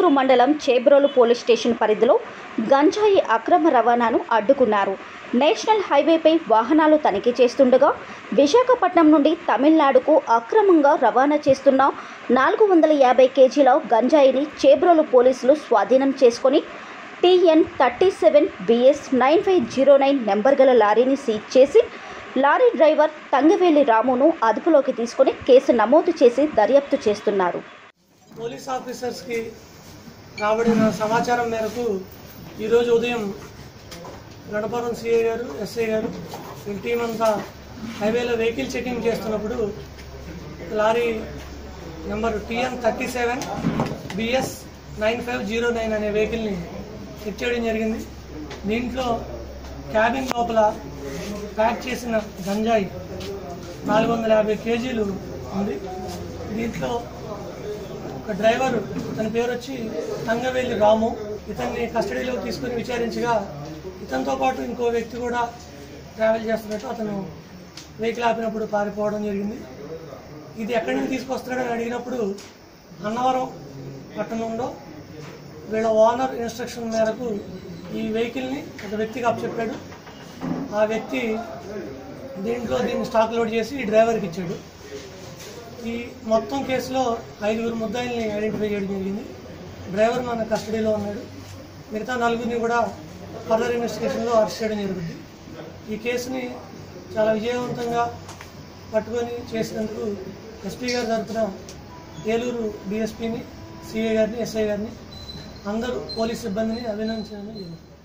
ఏలూరు మండలం Chebrolu police station పరిధిలో గంజాయి అక్రమ రవాణాను అడ్డుకున్నారు నేషనల్ హైవేపై వాహనాలు తనిఖీ చేస్తుండగా విశాఖపట్నం నుండి తమిళనాడుకు అక్రమంగా రవాణా చేస్తున్న నాలుగు వందల యాభై కేజీల గంజాయిని చేబ్రోలు పోలీసులు స్వాధీనం చేసుకొని TN thirty seven BS nine five zero nine number గల లారీని సీజ్ చేసి లారీ డ్రైవర్ తంగవేలి రామును అదుపులోకి తీసుకుని కేసు నమోదు చేసి దర్యాప్తు చేస్తున్నారు పోలీస్ ఆఫీసర్స్కి రాబడిన సమాచారం మేరకు ఈరోజు ఉదయం గణపురం సిఐ గారు ఎస్ఐ గారు వీళ్ళ టీం అంతా హైవేలో వెహికల్ చెకింగ్ చేస్తున్నప్పుడు lorry number TN thirty seven BS nine five zero nine అనే వెహికల్ని చెక్ చేయడం జరిగింది దీంట్లో క్యాబిన్ లోపల ప్యాక్ చేసిన గంజాయి నాలుగు వందల యాభై కేజీలు ఉంది దీంట్లో ఒక డ్రైవర్ తన పేరు వచ్చి తంగవేలి రాము ఇతన్ని కస్టడీలోకి తీసుకుని విచారించగా ఇతనితో పాటు ఇంకో వ్యక్తి కూడా ట్రావెల్ చేస్తున్నట్టు అతను వెహికల్ ఆపినప్పుడు పారిపోవడం జరిగింది ఇది ఎక్కడి నుంచి తీసుకొస్తున్నాడని అడిగినప్పుడు అన్నవరం పట్టణంలో వీళ్ళ ఓనర్ ఇన్స్ట్రక్షన్ మేరకు ఈ వెహికల్ని ఒక వ్యక్తికి అప్పచెప్పాడు ఆ వ్యక్తి దీంట్లో దీన్ని స్టాక్ లోడ్ చేసి ఈ డ్రైవర్కి ఇచ్చాడు ఈ మొత్తం కేసులో ఐదుగురు ముద్దాయిల్ని ఐడెంటిఫై చేయడం జరిగింది డ్రైవర్ మన కస్టడీలో ఉన్నాడు మిగతా నలుగురిని కూడా ఫర్దర్ ఇన్వెస్టిగేషన్లో అరెస్ట్ చేయడం జరుగుతుంది ఈ కేసుని చాలా విజయవంతంగా పట్టుకొని చేసినందుకు ఎస్పీ గారి తరఫున ఏలూరు డిఎస్పీని సిఐ గారిని ఎస్ఐ గారిని అందరూ పోలీస్ సిబ్బందిని అభినందించడం జరిగింది